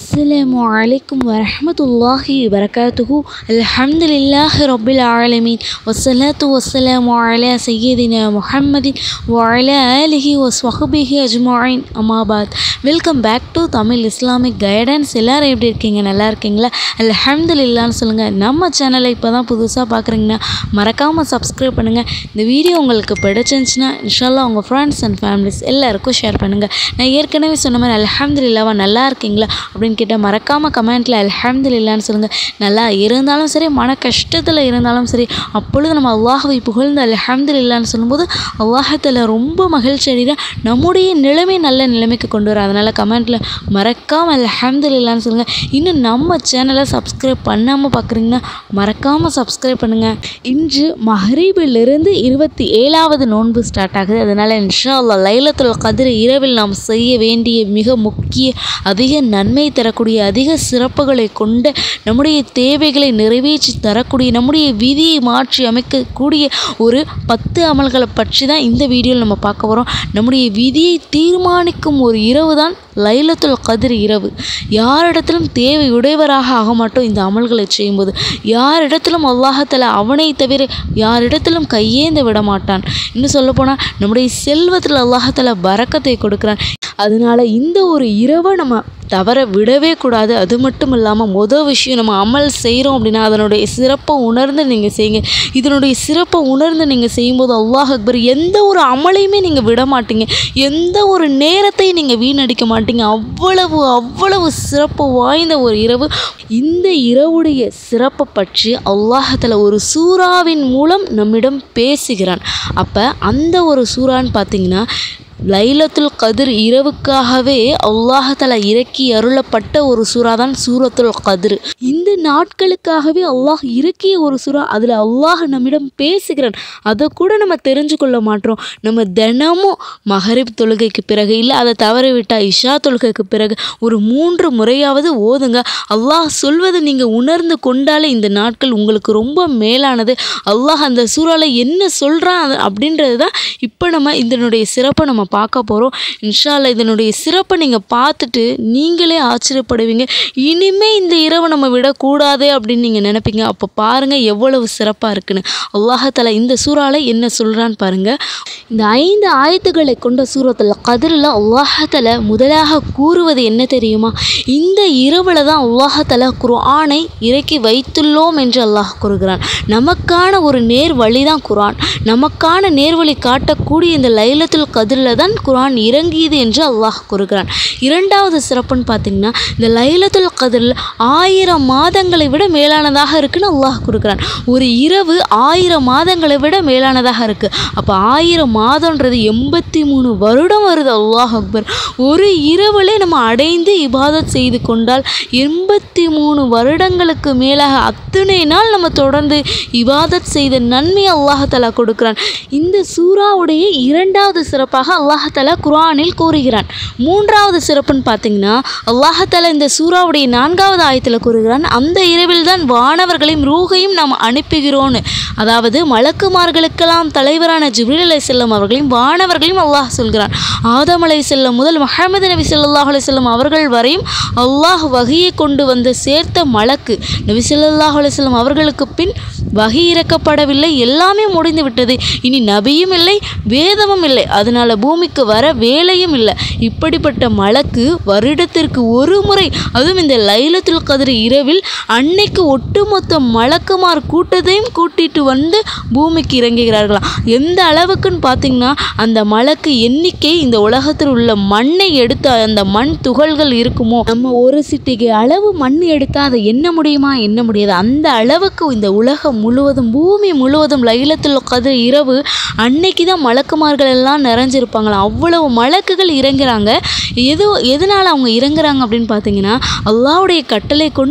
السلام عليكم ورحمة الله وبركاته الحمد لله رب العالمين والصلاة والسلام على سيدنا محمد وعلى آله وصحبه أجمعين أما بعد welcome back to Tamil Islamic guidance எல்லோரும் எப்படி இருக்கீங்க நல்லா இருக்கீங்களா அல்ஹம்துலில்லான்னு சொல்லுங்கள் நம்ம சேனலை இப்போ தான் புதுசாக பார்க்குறீங்கன்னா மறக்காமல் சப்ஸ்கிரைப் பண்ணுங்கள் இந்த வீடியோ உங்களுக்கு பிடிச்சிருந்துச்சுன்னா இன்ஷால்லா உங்கள் ஃப்ரெண்ட்ஸ் அண்ட் ஃபேமிலிஸ் எல்லாருக்கும் ஷேர் பண்ணுங்கள் நான் ஏற்கனவே சொன்ன மாதிரி அல்ஹம்துலில்லாவா நல்லா இருக்கீங்களா அப்படின்னு கேட்டால் மறக்காமல் கமெண்ட்டில் அல்ஹம்துலில்லான்னு சொல்லுங்கள் நல்லா இருந்தாலும் சரி மன கஷ்டத்தில் இருந்தாலும் சரி அப்பொழுது நம்ம அல்லாஹவை புகழ்ந்து அல்ஹம்துலில்லான்னு சொல்லும்போது அல்லாஹத்தில் ரொம்ப மகிழ்ச்சி அடைதான் நம்முடைய நிலைமை நல்ல நிலைமைக்கு கொண்டு வர அதனால் கமெண்ட்டில் மறக்காமல் அல்ஹம்துலில்லான்னு சொல்லுங்கள் இன்னும் நம்ம சேனலை சப்ஸ்கிரைப் பண்ணாமல் பார்க்குறீங்கன்னா மறக்காமல் சப்ஸ்கிரைப் பண்ணுங்கள் இன்று மஹரீபிலிருந்து இருபத்தி ஏழாவது நோன்பு ஸ்டார்ட் ஆகுது அதனால் இன்ஷா அல்லா லைலத்துல் கதிர் இரவில் நாம் செய்ய வேண்டிய மிக முக்கிய அதிக நன்மை தரக்கூடிய அதிக சிறப்புகளை கொண்ட நம்முடைய தேவைகளை நிறைவேற்றி தரக்கூடிய நம்முடைய விதியை மாற்றி அமைக்கக்கூடிய ஒரு பத்து அமல்களை பற்றி தான் இந்த வீடியோவில் நம்ம பார்க்க போகிறோம் நம்முடைய விதியை தீர்மானிக்கும் ஒரு இரவு தான் லைலத்துல் கதிர் இரவு யாரிடத்திலும் தேவையுடையவராக ஆக மாட்டோம் இந்த அமல்களை செய்யும்போது யாரிடத்திலும் அல்லாஹத்தில் அவனை தவிர யாரிடத்திலும் கையேந்த விட மாட்டான் இன்னும் சொல்லப்போனால் நம்முடைய செல்வத்தில் அல்லாஹத்தில் பறக்கத்தை கொடுக்குறான் அதனால இந்த ஒரு இரவை நம்ம தவற விடவே கூடாது அது மட்டும் இல்லாமல் மொதல் விஷயம் நம்ம அமல் செய்கிறோம் அப்படின்னா அதனுடைய சிறப்பை உணர்ந்து நீங்கள் செய்யுங்க இதனுடைய சிறப்பை உணர்ந்து நீங்கள் செய்யும்போது அல்லாஹ் அக்பர் எந்த ஒரு அமலையுமே நீங்கள் விட மாட்டீங்க எந்த ஒரு நேரத்தையும் நீங்கள் வீணடிக்க மாட்டீங்க அவ்வளவு அவ்வளவு சிறப்பு வாய்ந்த ஒரு இரவு இந்த இரவுடைய சிறப்பை பற்றி அல்லாஹத்தில் ஒரு சூறாவின் மூலம் நம்மிடம் பேசுகிறான் அப்போ அந்த ஒரு சூறான்னு பார்த்தீங்கன்னா லைலத்துல் கதிர் இரவுக்காகவே அல்லாஹால இறக்கி அருளப்பட்ட ஒரு சூறா தான் சூரத்துல் கதிர் இந்த நாட்களுக்காகவே அல்லாஹ் இறக்கிய ஒரு சூறா அதில் அல்லாஹ் நம்மிடம் பேசுகிறான் அதை கூட நம்ம தெரிஞ்சு கொள்ள மாட்டோம் நம்ம தினமும் மகரிப் தொழுகைக்கு பிறகு இல்லை அதை தவற விட்டால் இஷா தொழுகைக்கு பிறகு ஒரு மூன்று முறையாவது ஓதுங்க அல்லாஹ் சொல்வதை நீங்கள் உணர்ந்து கொண்டாலே இந்த நாட்கள் உங்களுக்கு ரொம்ப மேலானது அல்லாஹ் அந்த சூறால என்ன சொல்கிறான் அப்படின்றது தான் இப்போ நம்ம இதனுடைய சிறப்பை நம்ம பார்க்க போகிறோம் இன்ஷால்ல இதனுடைய சிறப்பை நீங்கள் பார்த்துட்டு நீங்களே ஆச்சரியப்படுவீங்க இனிமே இந்த இரவை நம்ம விடக்கூடாது அப்படின்னு நீங்கள் நினைப்பீங்க அப்போ பாருங்கள் எவ்வளவு சிறப்பாக இருக்குன்னு அல்லாஹால இந்த சூறால என்ன சொல்கிறான்னு பாருங்கள் இந்த ஐந்து ஆயத்துக்களை கொண்ட சூரத்தில் கதிரில் அல்லாஹால முதலாக கூறுவது என்ன தெரியுமா இந்த இரவில் தான் அல்லாஹால குர்ஆனை இறக்கி வைத்துள்ளோம் என்று அல்லாஹ் கூறுகிறான் நமக்கான ஒரு நேர் வழி தான் குர்ஆன் நமக்கான நேர்வழி காட்டக்கூடிய இந்த லைலத்துல் கதிரில் தான் குர்ஆன் இறங்கியது என்று அல்லாஹ் கூறுகிறான் இரண்டாவது சிறப்புன்னு பார்த்தீங்கன்னா இந்த லைலத்துல் கதிரில் ஆயிரம் மாதங்களை விட மேலானதாக இருக்குன்னு அல்லாஹ் கொடுக்குறான் ஒரு இரவு ஆயிரம் மாதங்களை விட மேலானதாக இருக்குது அப்போ ஆயிரம் மாதன்றது எண்பத்தி மூணு வருடம் வருது அல்லாஹ் அக்பர் ஒரு இரவுலே நம்ம அடைந்து இபாதத் செய்து கொண்டால் எண்பத்தி மூணு வருடங்களுக்கு மேலாக அத்தனை நாள் நம்ம தொடர்ந்து இபாதத் செய்த நன்மை அல்லாஹாலா கொடுக்குறான் இந்த சூறாவுடைய இரண்டாவது சிறப்பாக அல்லாஹாலா குர்ஆனில் கூறுகிறான் மூன்றாவது சிறப்புன்னு பார்த்தீங்கன்னா அல்லாஹாலா இந்த சூறாவுடைய நான்காவது ஆயத்தில் கூறுகிறான் அந்த இரவில் தான் வானவர்களையும் ரூகையும் நாம் அனுப்புகிறோன்னு அதாவது மலக்குமார்களுக்கெல்லாம் தலைவரான ஜிப்ரீல் அலை செல்லம் அவர்களையும் வானவர்களையும் அல்லாஹ் சொல்கிறான் ஆதம் அலை செல்லம் முதல் முஹம்மது நபி ஸல்லல்லாஹு அலைஹி வஸல்லம் அவர்கள் வரையும் அல்லாஹ் வகையை கொண்டு வந்து சேர்த்த மலக்கு நபி ஸல்லல்லாஹு அலைஹி வஸல்லம் அவர்களுக்கு பின் வகை இறக்கப்படவில்லை எல்லாமே முடிந்து விட்டது இனி நபியும் இல்லை வேதமும் இல்லை அதனால பூமிக்கு வர வேலையும் இல்லை இப்படிப்பட்ட மலக்கு வருடத்திற்கு ஒரு முறை அதுவும் இந்த லைலத்துல் கதிர் இரவில் அன்னைக்கு ஒட்டுமொத்த மலக்குமார் கூட்டத்தையும் கூட்டிட்டு வந்து பூமிக்கு இறங்குகிறார்களாம் எந்த அளவுக்குன்னு பார்த்தீங்கன்னா அந்த மலக்கு எண்ணிக்கை இந்த உலகத்தில் உள்ள மண்ணை எடுத்து அந்த மண் துகள்கள் இருக்குமோ நம்ம ஒரு சிட்டிகை அளவு மண் எடுத்தால் அதை எண்ண முடியுமா எண்ண முடியாது அந்த அளவுக்கு இந்த உலகம் முழுவதும் பூமி முழுவதும் லைலத்துல் கதிர் இரவு அன்னைக்கு தான் மலக்குமார்கள் எல்லாம் நிறைஞ்சிருப்பாங்களாம் அவ்வளவு மலக்குகள் இறங்குறாங்க எது எதனால் அவங்க இறங்குறாங்க அப்படின்னு பார்த்தீங்கன்னா அல்லாவுடைய கட்டளை கொண்டு இறங்குறாங்க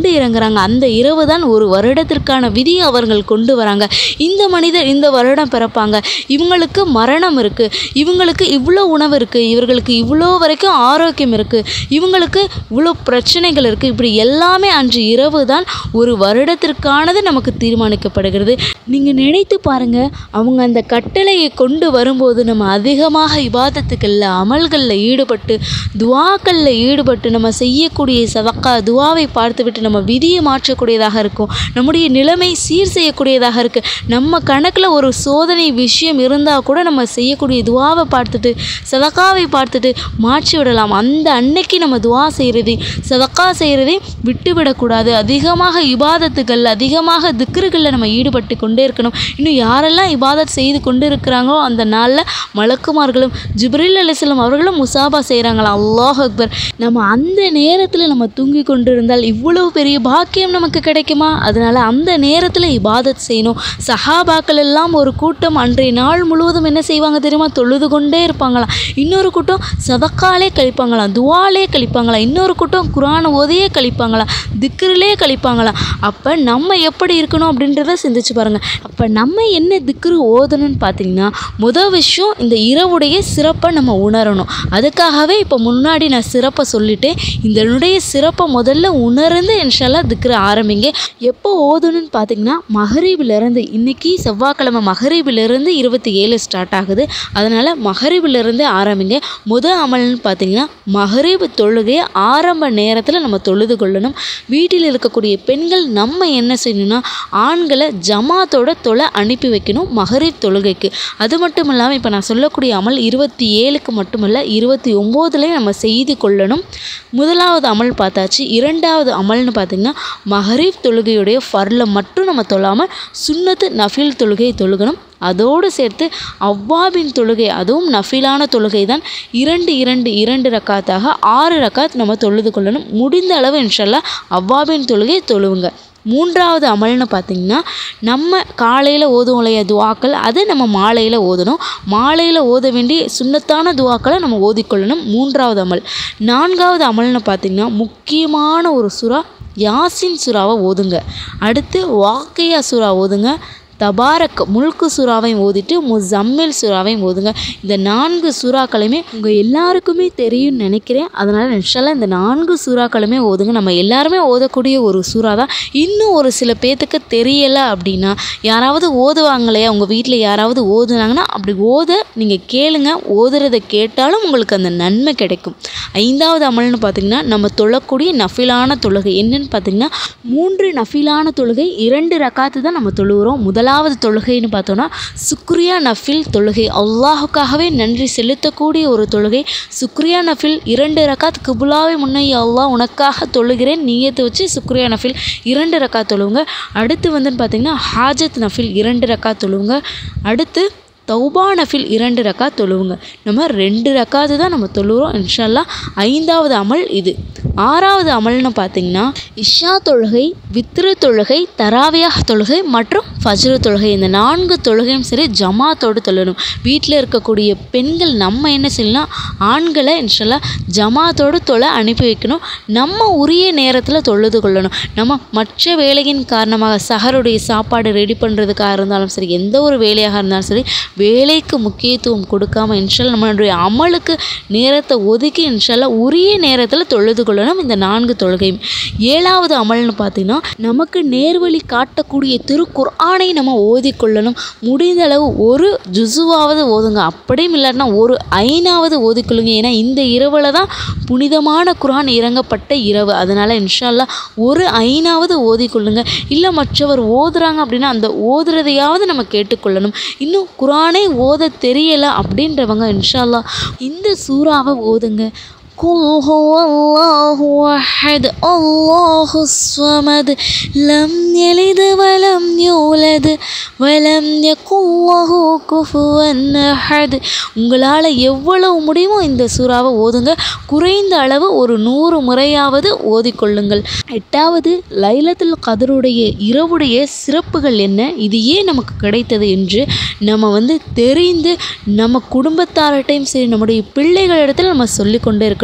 வராங்க அந்த இரவு தான் ஒரு வருடத்திற்கான விதியை அவர்கள் கொண்டு வராங்க இந்த மனிதர் இந்த வருடம் பிறப்பாங்க இவங்களுக்கு மரணம் இருக்குது இவங்களுக்கு இவ்வளோ உணவு இருக்குது இவர்களுக்கு இவ்வளோ வரைக்கும் ஆரோக்கியம் இருக்குது இவங்களுக்கு இவ்வளோ பிரச்சனைகள் இருக்குது இப்படி எல்லாமே அன்று இரவு தான் ஒரு வருடத்திற்கானது நமக்கு தீர்மானிக்கப்படுகிறது நீங்கள் நினைத்து பாருங்கள் அவங்க அந்த கட்டளையை கொண்டு வரும்போது நம்ம அதிகமாக இபாதத்துக்களில் அமல்களில் ஈடுபட்டு துவாக்களில் ஈடுபட்டு நம்ம செய்யக்கூடிய சதக்கா துவாவை பார்த்துவிட்டு நம்ம விதியை மாற்றக்கூடியதாக இருக்கும் நம்முடைய நிலைமை சீர் செய்யக்கூடியதாக இருக்குது நம்ம கணக்கில் ஒரு சோதனை விஷயம் இருந்தால் கூட நம்ம செய்யக்கூடிய துவாவை பார்த்துட்டு சதக்காவை பார்த்துட்டு மாற்றி விடலாம் அந்த அன்னைக்கு நம்ம துவா செய்கிறதை சதக்கா செய்கிறதை விட்டுவிடக்கூடாது அதிகமாக இபாதத்துகள் அதிகமாக திக்ருகளில் நம்ம ஈடுபட்டு கொண்டே இருக்கணும் இன்னும் யாரெல்லாம் இபாதத் செய்து கொண்டு இருக்கிறாங்களோ அந்த நாளில் மலக்குமார்களும் ஜிப்ரில் அலிஸ்லாம் அவர்களும் முசாபா செய்கிறாங்களா அல்லாஹ் அக்பர் நம்ம அந்த நேரத்தில் நம்ம தூங்கி கொண்டிருந்தால் இவ்வளவு பெரிய பாக்கியம் நமக்கு கிடைக்குமா அதனால் அந்த நேரத்தில் இபாதத் செய்யணும் சஹாபாக்கள் எல்லாம் ஒரு கூட்டம் அன்றைய நாள் முழுவதும் என்ன செய்வாங்க தெரியுமா தொழுது கொண்டே இருப்பாங்களாம் இன்னொரு கூட்டம் சதக்காலே கழிப்பாங்களாம் துவாலே கழிப்பாங்களாம் இன்னொரு கூட்டம் குரான் ஓதையே கழிப்பாங்களாம் திக்ரிலே கழிப்பாங்களாம் அப்போ நம்ம எப்படி இருக்கணும் அப்படின்றத சிந்திச்சு பாருங்கள் அப்போ நம்ம என்ன திக்ரு ஓதணும்னு பார்த்தீங்கன்னா முதல் விஷயம் இந்த இரவுடைய சிறப்பை நம்ம உணரணும் அதுக்காகவே இப்போ முன்னாடி நான் சிறப்பை சொல்லிட்டேன் இதனுடைய சிறப்பை முதல்ல உணர்ந்து இன்ஷால்லா திக்ரு ஆரம்பிங்க எப்போ ஓதணும்னு பார்த்தீங்கன்னா மகரீபிலிருந்து இன்னைக்கு செவ்வாய்க்கிழமை மகரீபிலிருந்து இருபத்தி ஏழு ஸ்டார்ட் ஆகுது அதனால் மகரீபிலிருந்தே ஆரம்பிங்க முத அமல்னு பார்த்தீங்கன்னா மகரீப் தொழுகையை ஆரம்ப நேரத்தில் நம்ம தொழுது கொள்ளணும் வீட்டில் இருக்கக்கூடிய பெண்கள் நம்ம என்ன செய்யணும்னா ஆண்களை ஜமாத்தோட தொலை அனுப்பி வைக்கணும் மகரீப் தொழுகைக்கு அது மட்டும் இல்லாமல் இப்போ நான் சொல்லக்கூடிய அமல் இருபத்தி ஏழுக்கு மட்டுமல்ல இருபத்தி ஒம்போதுலேயும் நம்ம செய்து கொள்ளணும் முதலாவது அமல் பார்த்தாச்சு இரண்டாவது அமல்னு பார்த்திங்கன்னா மகரீப் தொழுகையுடைய ஃபர்ல மட்டும் நம்ம தொழாமல் சுன்னத்து நஃபில் தொழுகையை தொழுகணும் அதோடு சேர்த்து அவ்வாபின் தொழுகை அதுவும் நஃபிலான தொழுகை தான் இரண்டு இரண்டு இரண்டு ரக்காத்தாக ஆறு ரக்காத் நம்ம தொழுது கொள்ளணும் முடிந்த அளவு இன்ஷல்லா அவ்வாபின் தொழுகை தொழுவுங்க மூன்றாவது அமல்னு பார்த்திங்கன்னா நம்ம காலையில் ஓதுவோம் இல்லையா துவாக்கள் அதை நம்ம மாலையில் ஓதணும் மாலையில் ஓத வேண்டிய சுன்னத்தான துவாக்களை நம்ம ஓதிக்கொள்ளணும் மூன்றாவது அமல் நான்காவது அமல்னு பார்த்திங்கன்னா முக்கியமான ஒரு சுறா யாசின் சுறாவை ஓதுங்க அடுத்து வாக்கையா சுறா ஓதுங்க தபாரக் முல்கு சுறாவையும் ஓதிட்டு முசம்மில் சுறாவையும் ஓதுங்க இந்த நான்கு சூறாக்களுமே உங்கள் எல்லாருக்குமே தெரியும்னு நினைக்கிறேன் அதனால் இன்ஷால்லா இந்த நான்கு சூறாக்களுமே ஓதுங்க நம்ம எல்லாருமே ஓதக்கூடிய ஒரு சூறா தான் இன்னும் ஒரு சில பேர்த்துக்கு தெரியலை அப்படின்னா யாராவது ஓதுவாங்களையா உங்கள் வீட்டில் யாராவது ஓதுனாங்கன்னா அப்படி ஓத நீங்கள் கேளுங்க ஓதுறதை கேட்டாலும் உங்களுக்கு அந்த நன்மை கிடைக்கும் ஐந்தாவது அமல்னு பார்த்திங்கன்னா நம்ம தொழக்கூடிய நஃபிலான தொழுகை என்னன்னு பார்த்திங்கன்னா மூன்று நஃபிலான தொழுகை இரண்டு ரக்காத்து தான் நம்ம தொழுகிறோம் முதலாவது தொழுகைன்னு பார்த்தோன்னா சுக்ரியா நஃபில் தொழுகை அல்லாஹுக்காகவே நன்றி செலுத்தக்கூடிய ஒரு தொழுகை சுக்ரியா நஃபில் இரண்டு ரக்காத் குபுலாவை முன்னை அல்லாஹ் உனக்காக தொழுகிறேன் நீயத்தை வச்சு சுக்ரியா நஃபில் இரண்டு ரக்காத் தொழுவுங்க அடுத்து வந்துன்னு பார்த்தீங்கன்னா ஹாஜத் நஃபில் இரண்டு ரக்காத் தொழுவுங்க அடுத்து தௌபா நஃபில் இரண்டு ரக்காத் தொழுவுங்க நம்ம ரெண்டு ரக்காத்து தான் நம்ம தொழுகிறோம் இன்ஷால்லா ஐந்தாவது அமல் இது ஆறாவது அமல்னு பார்த்தீங்கன்னா இஷா தொழுகை வித்ரு தொழுகை தராவியாக தொழுகை மற்றும் ஃபஜ்ரு தொழுகை இந்த நான்கு தொழுகையும் சரி ஜமாத்தோடு தொழணும் வீட்டில் இருக்கக்கூடிய பெண்கள் நம்ம என்ன செய்யலாம் ஆண்களை இன்ஷால்லா ஜமாத்தோடு தொலை அனுப்பி வைக்கணும் நம்ம உரிய நேரத்தில் தொழுது கொள்ளணும் நம்ம மற்ற வேலையின் காரணமாக சஹருடைய சாப்பாடு ரெடி பண்ணுறதுக்காக இருந்தாலும் சரி எந்த ஒரு வேலையாக இருந்தாலும் சரி வேலைக்கு முக்கியத்துவம் கொடுக்காம இன்ஷால்லா நம்மளுடைய அமலுக்கு நேரத்தை ஒதுக்கி இன்ஷால்லா உரிய நேரத்தில் தொழுது கொள்ளணும் இந்த நான்கு தொழுகையும் ஏழாவது அமல்னு பார்த்தீங்கன்னா நமக்கு நேர்வழி காட்டக்கூடிய திருக்குர்ஆனை நம்ம ஓதிக்கொள்ளணும் முடிந்த அளவு ஒரு ஜுசுவாவது ஓதுங்க அப்படியும் இல்லாட்டினா ஒரு ஐனாவது ஓதிக்கொள்ளுங்க ஏன்னா இந்த இரவில் தான் புனிதமான குர்ஆன் இறங்கப்பட்ட இரவு அதனால் இன்ஷால்லா ஒரு ஐனாவது ஓதிக்கொள்ளுங்க இல்லை மற்றவர் ஓதுறாங்க அப்படின்னா அந்த ஓதுறதையாவது நம்ம கேட்டுக்கொள்ளணும் இன்னும் குர்ஆனே ஓத தெரியலை அப்படின்றவங்க இன்ஷால்லா இந்த சூறாவை ஓதுங்க قل هو الله أحد الله الصمد لم يلد ولم يولد ولم يكن له كفوا أحد உங்களால் எவ்வளவு முடியுமோ இந்த சூறாவை ஓதுங்க குறைந்த அளவு ஒரு நூறு முறையாவது ஓதிக்கொள்ளுங்கள் எட்டாவது லைலத்துல் கதருடைய இரவுடைய சிறப்புகள் என்ன இது ஏன் நமக்கு கிடைத்தது என்று நம்ம வந்து தெரிந்து நம்ம குடும்பத்தார்கிட்டையும் சரி நம்முடைய பிள்ளைகளிடத்தில் நம்ம சொல்லிக்கொண்டே இருக்கணும்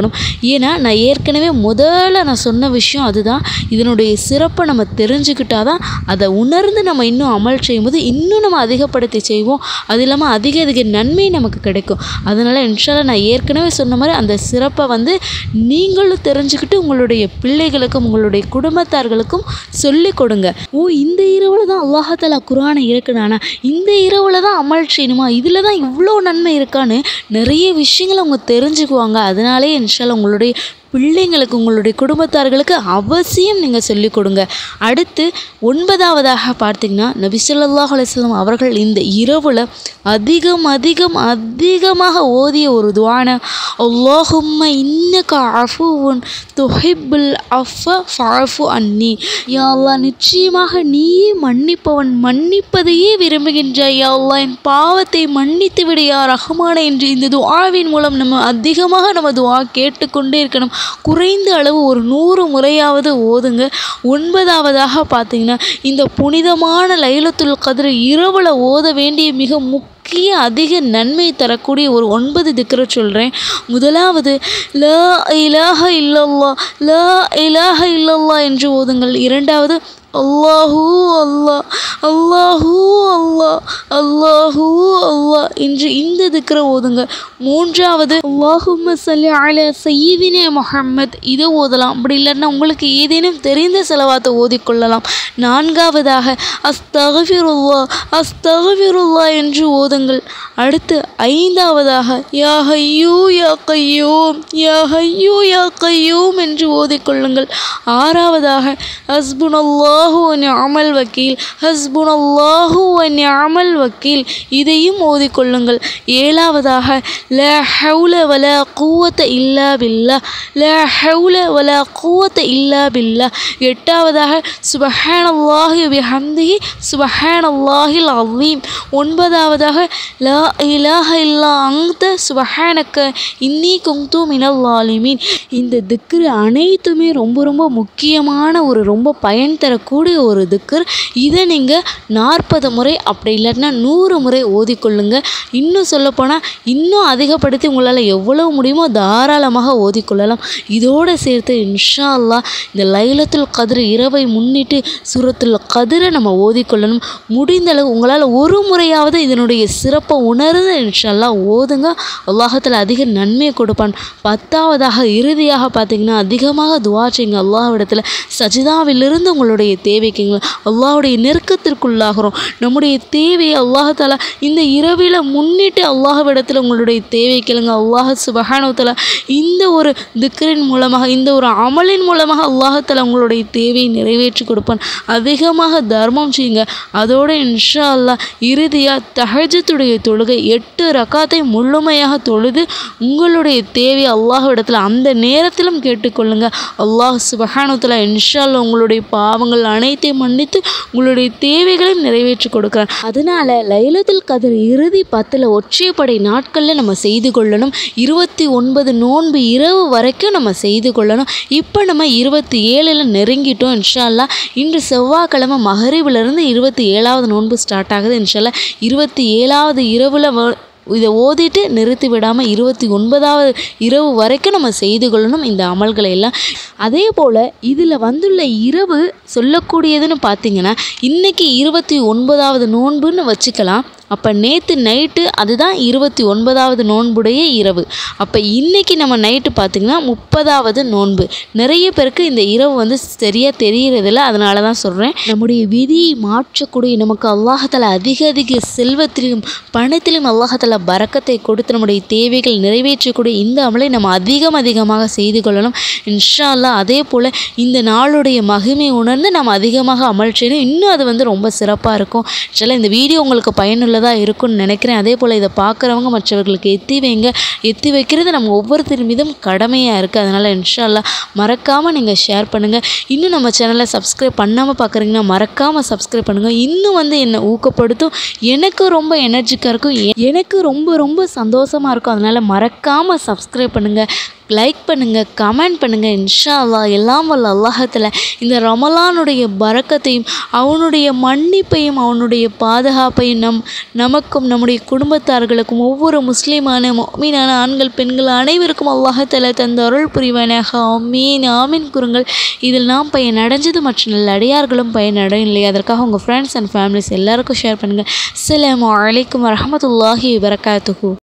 ஓதணும் ஏன்னா நான் ஏற்கனவே முதல்ல நான் சொன்ன விஷயம் அதுதான் இதனுடைய சிறப்பை நம்ம தெரிஞ்சுக்கிட்டாதான் அதை உணர்ந்து நம்ம இன்னும் அமல் செய்யும்போது இன்னும் நம்ம அதிகப்படுத்தி செய்வோம் அது இல்லாமல் அதிக அதிக நன்மை நமக்கு கிடைக்கும் அதனால் இன்ஷால்லா நான் ஏற்கனவே சொன்ன மாதிரி அந்த சிறப்பை வந்து நீங்களும் தெரிஞ்சுக்கிட்டு உங்களுடைய பிள்ளைகளுக்கும் உங்களுடைய குடும்பத்தார்களுக்கும் சொல்லி கொடுங்க ஓ இந்த இரவில் தான் அல்லாஹாலா குரானை இருக்குனானா இந்த இரவில் தான் அமல் செய்யணுமா இதில் தான் இவ்வளோ நன்மை இருக்கான்னு நிறைய விஷயங்களை அவங்க தெரிஞ்சுக்குவாங்க அதனாலே இன்ஷால்லா உங்களுடைய பிள்ளைங்களுக்கு உங்களுடைய குடும்பத்தார்களுக்கு அவசியம் நீங்கள் சொல்லிக் கொடுங்க அடுத்து ஒன்பதாவதாக பார்த்தீங்கன்னா நபி ஸல்லல்லாஹு அலைஹி வஸல்லம் அவர்கள் இந்த இரவில் அதிகம் அதிகம் அதிகமாக ஓதிய ஒரு துவான அல்லாஹும்ம இன்னக அஃபுவுன் துஹிப்புல் அஃப ஃபஅஃபு அன்னி யா அல்லாஹ் நிச்சயமாக நீயே மன்னிப்பவன் மன்னிப்பதையே விரும்புகின்றாய் யா அல்லாஹ் என் பாவத்தை மன்னித்து விடு யா ரஹ்மானே என்று இந்த துஆவின் மூலம் நம்ம அதிகமாக நம்ம துஆ கேட்டுக்கொண்டே இருக்கணும் குறைந்த அளவு ஒரு நூறு முறையாவது ஓதுங்க ஒன்பதாவதாக பார்த்தீங்கன்னா இந்த புனிதமான லைலத்துல் கதிர் இரவில் ஓத வேண்டிய மிக முக்கிய அதிக நன்மை தரக்கூடிய ஒரு ஒன்பது திக்கரை சொல்கிறேன் முதலாவது லா இலாஹ இல்லல்லா லா இலாஹ இல்லல்லா என்று ஓதுங்கள் இரண்டாவது அல்லாஹூ அல்லாஹ் அல்லாஹூ அல்லாஹ் அல்லாஹூ அல்லாஹ் என்று இந்த திக்கரை ஓதுங்க மூன்றாவது அல்லாஹும்ம சல்லி அல சையீதினே முஹம்மத் இதை ஓதலாம் அப்படி இல்லைன்னா உங்களுக்கு ஏதேனும் தெரிந்த செலவாத்தை ஓதிக்கொள்ளலாம் நான்காவதாக அஸ்தகஃபிருல்லா அஸ்தகஃபிருல்லா என்று ஓதுங்கள் அடுத்து ஐந்தாவதாக யா ஹையூ யா கையூம் யா ஹையூ யா கையூம் என்று ஓதிக்கொள்ளுங்கள் ஆறாவதாக ஹஸ்புனல்லாஹு நிஅமல் வக்கீல் ஹஸ்புனல்லாஹு நிஅமல் வக்கீல் இதையும் ஓதிக்கொள்ளுங்கள் ஏழாவதாக லா ஹவுல வலா குவத்த இல்லா பில்லா லா ஹவுல வலா குவத்த இல்லா பில்லா எட்டாவதாக சுபஹானல்லாஹி பிஹம்திஹி சுபஹானல்லாஹில் அலீம் ஒன்பதாவதாக லா இலாஹ இல்லா அங்த சுபஹானக்க இன்னி குங்து மினல் ஆலிமீன் இந்த திக்ரு அனைத்துமே ரொம்ப ரொம்ப முக்கியமான ஒரு ரொம்ப பயன் தரக்கூடிய ஒரு திக்ர் இதை நீங்கள் நாற்பது முறை அப்படி இல்லாட்டினா நூறு முறை ஓதிக்கொள்ளுங்க இன்னும் சொல்லப்போனால் இன்னும் அதிகப்படுத்தி உங்களால் எவ்வளவு முடியுமோ தாராளமாக ஓதிக்கொள்ளலாம் இதோடு சேர்த்து இன்ஷா அல்லாஹ் இந்த லைலத்துல் கதிர் இரவை முன்னிட்டு சூரத்துல் கதிரை நம்ம ஓதிக்கொள்ளணும் முடிந்த அளவு உங்களால் ஒரு முறையாவது இதனுடைய சிறப்பை உணர்ந்து இன்ஷா அல்லாஹ் ஓதுங்க அல்லாஹத்தில் அதிக நன்மையை கொடுப்பான் பத்தாவதாக இறுதியாக பார்த்தீங்கன்னா அதிகமாக துவா செய்யுங்க அல்லாஹ்விடத்தில் சஜிதாவிலிருந்து உங்களுடைய தேவைக்குங்க அல்லாஹ்வுடைய நெருக்கத்திற்குள்ளாகிறோம் நம்முடைய தேவையை அல்லாஹாலா இந்த இரவில் முன்னிட்டு அல்லாஹ்விடத்தில் உங்களுடைய தேவை கேளுங்க அல்லாஹ் சுபஹானவத்தாலா இந்த ஒரு திக்கரின் மூலமாக இந்த ஒரு அமலின் மூலமாக அல்லாஹாலா உங்களுடைய தேவையை நிறைவேற்றி கொடுப்பான் அதிகமாக தர்மம் செய்யுங்க அதோடு இன்ஷா அல்லாஹ் இறுதியாக தஹஜத்துடைய தொழுகை எட்டு ரக்காத்தை முழுமையாக தொழுது உங்களுடைய தேவை அல்லாஹ்விடத்தில் அந்த நேரத்திலும் கேட்டுக்கொள்ளுங்க அல்லாஹ் சுபஹானத்தில் இன்ஷா அல்லாஹ் உங்களுடைய பாவங்கள் அனைத்தையும் மன்னித்து உங்களுடைய தேவைகளையும் நிறைவேற்றி கொடுக்குறான் அதனால லைலத்துல் கதிர் இறுதி பத்தில் ஒற்றைப்படை நாட்களில் நம்ம செய்து கொள்ளணும் இருபத்தி ஒன்பது நோன்பு இரவு வரைக்கும் நம்ம செய்து கொள்ளணும் இப்போ நம்ம இருபத்தி ஏழில் நெருங்கிட்டோம் இன்ஷா அல்லாஹ் இன்று செவ்வாய்க்கிழமை மகரிபிலிருந்து இருபத்தி ஏழாவது நோன்பு ஸ்டார்ட் ஆகுது இன்ஷா அல்லாஹ் இருபத்தி ஏழாவது இரவில் இதை ஓதிட்டு நிறுத்தி விடாமல் இருபத்தி ஒன்பதாவது இரவு வரைக்கும் நம்ம செய்து கொள்ளணும் இந்த அமல்களை எல்லாம் அதே போல் இதில் வந்துள்ள இரவு சொல்லக்கூடியதுன்னு பார்த்தீங்கன்னா இன்றைக்கி இருபத்தி ஒன்பதாவது நோன்புன்னு வச்சுக்கலாம் அப்போ நேற்று நைட்டு அதுதான் இருபத்தி ஒன்பதாவது நோன்புடைய இரவு அப்போ இன்றைக்கி நம்ம நைட்டு பார்த்திங்கன்னா முப்பதாவது நோன்பு நிறைய பேருக்கு இந்த இரவு வந்து சரியாக தெரியறதில்ல அதனால தான் சொல்கிறேன் நம்முடைய விதியை மாற்றக்கூடிய நமக்கு அல்லாஹால அதிக அதிக செல்வத்திலும் பணத்திலும் அல்லாஹால பறக்கத்தை கொடுத்து நம்முடைய தேவைகள் நிறைவேற்றக்கூடிய இந்த அமலை நம்ம அதிகம் அதிகமாக செய்து கொள்ளணும் இன்ஷா அல்லாஹ் அதே போல் இந்த நாளுடைய மகிமை உணர்ந்து நம்ம அதிகமாக அமல் செய்யணும் இன்னும் அது வந்து ரொம்ப சிறப்பாக இருக்கும் சில இந்த வீடியோ உங்களுக்கு பயனுள்ளதாக இருக்கும்னு நினைக்கிறேன் அதே போல் இதை பார்க்குறவங்க மற்றவர்களுக்கு எத்தி வைங்க எத்தி வைக்கிறது நம்ம ஒவ்வொருத்தர் மீதும் கடமையாக இருக்குது அதனால் இன்ஷா அல்லாஹ் மறக்காமல் நீங்கள் ஷேர் பண்ணுங்கள் இன்னும் நம்ம சேனலை சப்ஸ்கிரைப் பண்ணாமல் பார்க்குறீங்கன்னா மறக்காமல் சப்ஸ்கிரைப் பண்ணுங்கள் இன்னும் வந்து என்னை ஊக்கப்படுத்தும் எனக்கு ரொம்ப எனர்ஜிக்காக இருக்கும் எ- எனக்கு ரொம்ப ரொம்ப சந்தோஷமாக இருக்கும் அதனால் மறக்காமல் சப்ஸ்கிரைப் பண்ணுங்கள் லைக் பண்ணுங்கள் கமெண்ட் பண்ணுங்கள் இன்ஷா அல்லாஹ் எல்லாம் வல்ல அல்லாஹத்தில் இந்த ரமலானுடைய பரக்கத்தையும் அவனுடைய மன்னிப்பையும் அவனுடைய பாதுகாப்பையும் நம் நமக்கும் நம்முடைய குடும்பத்தார்களுக்கும் ஒவ்வொரு முஸ்லீமான மீனான ஆண்கள் பெண்கள் அனைவருக்கும் அல்லாஹத்தில் தந்த அருள் புரிவானாக ஆமீன் ஆமீன் கூறுங்கள் இதில் நாம் பயனடைஞ்சது மற்ற நல்ல அடியார்களும் பயனடையும் இல்லையா அதற்காக உங்கள் ஃப்ரெண்ட்ஸ் அண்ட் ஃபேமிலிஸ் எல்லாருக்கும் ஷேர் பண்ணுங்கள் அஸ்ஸலாமு அலைக்கும் வரஹமத்துல்லாஹி வரகாத்துஹூ